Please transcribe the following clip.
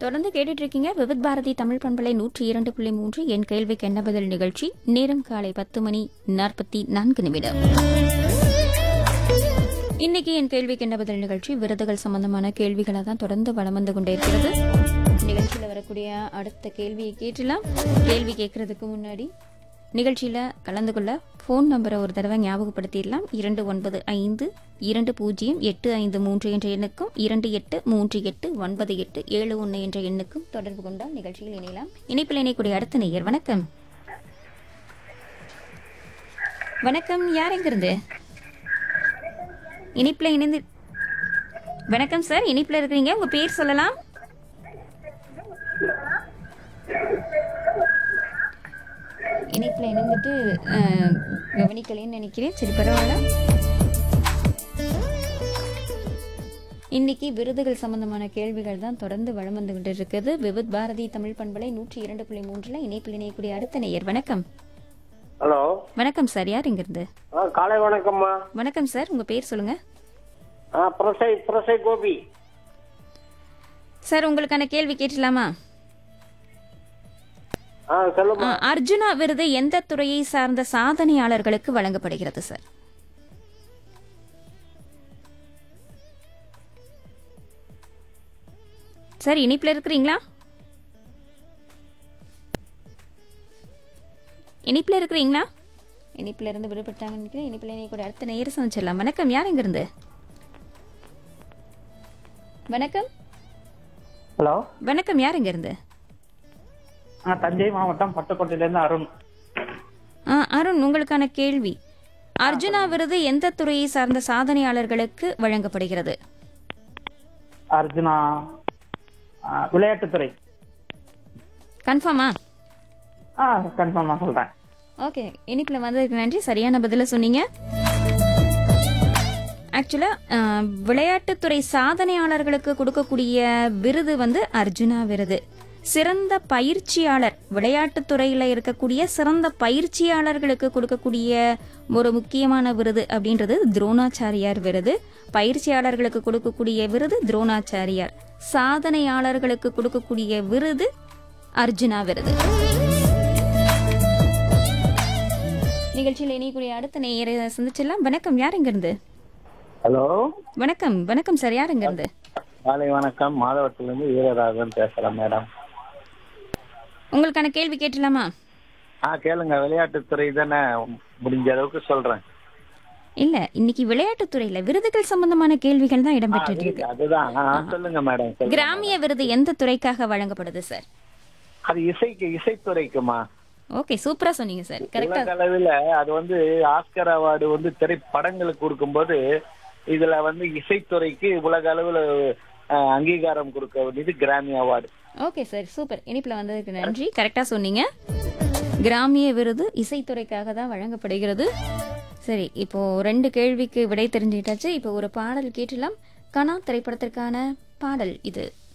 தொடர்ந்து கேட்டுட்டு இருக்கீங்க விவித் பாரதி தமிழ் பண்பலை நூற்றி இரண்டு புள்ளி மூன்று என் கேள்விக்கு என்ன பதில் நிகழ்ச்சி நேரம் காலை பத்து மணி நாற்பத்தி நான்கு நிமிடம் இன்னைக்கு என் கேள்விக்கு என்ன பதில் நிகழ்ச்சி விருதுகள் சம்பந்தமான கேள்விகளை தான் தொடர்ந்து வலம் வந்து கொண்டே இருக்கிறது நிகழ்ச்சியில் வரக்கூடிய அடுத்த கேள்வியை கேட்டலாம் கேள்வி கேட்கறதுக்கு முன்னாடி நிகழ்ச்சியில் கலந்து கொள்ள ஃபோன் நம்பரை ஒரு தடவை ஞாபகப்படுத்திடலாம் இரண்டு ஒன்பது ஐந்து இரண்டு பூஜ்ஜியம் எட்டு ஐந்து மூன்று என்ற எண்ணுக்கும் இரண்டு எட்டு மூன்று எட்டு ஒன்பது எட்டு ஏழு ஒன்று என்ற எண்ணுக்கும் தொடர்பு கொண்டால் நிகழ்ச்சியில் இணையலாம் இணைப்பில் இணையக்கூடிய அடுத்த நேயர் வணக்கம் வணக்கம் யார் எங்கிருந்து இனிப்புல இணைந்து வணக்கம் சார் இனிப்புல இருக்கிறீங்க உங்க பேர் சொல்லலாம் இனிப்புல இணைந்துட்டு அஹ், கவனிக்கலைன்னு நினைக்கிறேன் சரி பரவாயில்ல இன்னைக்கு விருதுகள் சம்பந்தமான கேள்விகள் தான் தொடர்ந்து வளம் வந்து கொண்டு இருக்குது விவித் பாரதி தமிழ் பண்பலை நூற்றி இரண்டு புள்ளி மூன்றுல இணைப்பில் இணையக்கூடிய அடுத்த நேயர் வணக்கம் ஹலோ வணக்கம் சார் யார் இங்கிருந்து ஆ காலை வணக்கம்மா வணக்கம் சார் உங்க பேர் சொல்லுங்க ஆ பிரசை பிரசை கோபி சார் உங்களுக்கான கேள்வி கேட்டலாமா ஆ சொல்லுமா ஆ, அர்ஜுனா விருது எந்த துறையை சார்ந்த சாதனையாளர்களுக்கு வழங்கப்படுகிறது சார் சார் இனிப்புல இருக்கிறீங்களா இனிப்புல இருக்கிறீங்களா இனிப்புல இருந்து விடுபட்டாங்கன்னு நினைக்கிறேன் இனிப்புல நீ கூட அடுத்த நேரம் சந்திச்சிடலாம் வணக்கம் யார் எங்க இருந்து வணக்கம் ஹலோ வணக்கம் யார் எங்க இருந்து நான் தஞ்சை மாவட்டம் பட்டுக்கோட்டையிலேருந்து அருண் ஆ, அருண் உங்களுக்கான கேள்வி அர்ஜுனா விருது எந்த துறையை சார்ந்த சாதனையாளர்களுக்கு வழங்கப்படுகிறது அர்ஜுனா ஆ, விளையாட்டுத்துறை கன்ஃபார்மா ஆ கன்ஃபார்ம் நான் சொல்றேன் ஓகே இனிப்புல வந்ததுக்கு நன்றி சரியான பதில சொன்னீங்க ஆக்சுவலா விளையாட்டுத்துறை சாதனையாளர்களுக்கு கொடுக்கக்கூடிய விருது வந்து அர்ஜுனா விருது சிறந்த பயிற்சியாளர் விளையாட்டுத் துறையில இருக்கக்கூடிய சிறந்த பயிற்சியாளர்களுக்கு கொடுக்கக்கூடிய ஒரு முக்கியமான விருது அப்படின்றது துரோணாச்சாரியார் விருது பயிற்சியாளர்களுக்கு கொடுக்கக்கூடிய விருது துரோணாச்சாரியார் சாதனையாளர்களுக்கு கொடுக்கக்கூடிய விருது அர்ஜுனா விருது நிகழ்ச்சியில் இணையக்கூடிய அடுத்த நேயரை சந்திச்சிடலாம் வணக்கம் யார் இருந்து ஹலோ வணக்கம் வணக்கம் சார் யார் இருந்து காலை வணக்கம் மாதவத்திலிருந்து வீரராகவன் பேசுறேன் மேடம் உங்களுக்கான கேள்வி கேட்டலாமா ஆ கேளுங்க விளையாட்டுத்துறை தானே முடிஞ்ச அளவுக்கு சொல்றேன் இல்ல இன்னைக்கு விளையாட்டுத் துறையில விருதுகள் சம்பந்தமான கேள்விகள் தான் இடம்பெற்று இருக்கு அதுதான் ஆ, சொல்லுங்க மேடம் சொல்லுங்க. கிராமிய விருது எந்த துறைக்காக வழங்கப்படுது சார் அது இசைக்கு இசைத்துறைக்குமா ஓகே சூப்பரா சொன்னீங்க சார் கரெக்டா உலக அளவில் அது வந்து ஆஸ்கர் அவார்டு வந்து திரைப்படங்களுக்கு கொடுக்கும்போது இதுல வந்து இசைத்துறைக்கு உலக அளவுல அஹ், அங்கீகாரம் கொடுக்க வேண்டியது Grammy award okay sir super இனிப்புல வந்ததுக்கு நன்றி கரெக்டா சொன்னீங்க கிராமிய விருது இசைத்துறைக்காக தான் வழங்கப்படுகிறது சரி இப்போ ரெண்டு கேள்விக்கு விடை தெரிஞ்சுக்கிட்டாச்சு இப்போ ஒரு பாடல் கேட்டலாம் கனா திரைப்படத்திற்கான பாடல் இது